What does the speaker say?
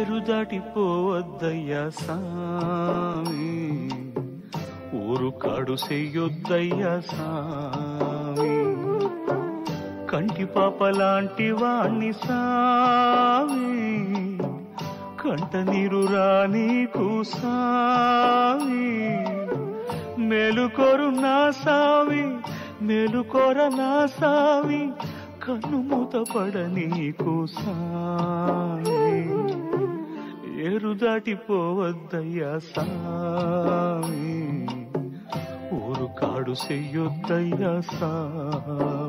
ఏరు దాటిపోవద్దయ్యా సామి ఊరు కాడు చెయ్యొద్దయ్యా సామి కంటి పాప లాంటి వాణ్ణి సామి కంట నీరు రానీకు సామి మేలుకోరు నా సామి మేలుకోర నా సామి కన్ను మూతపడ నీకు సామి ఏరు దాటిపోవద్దయ్యా సామి ఊరు కాడు చెయ్యొద్దయ్యా సామి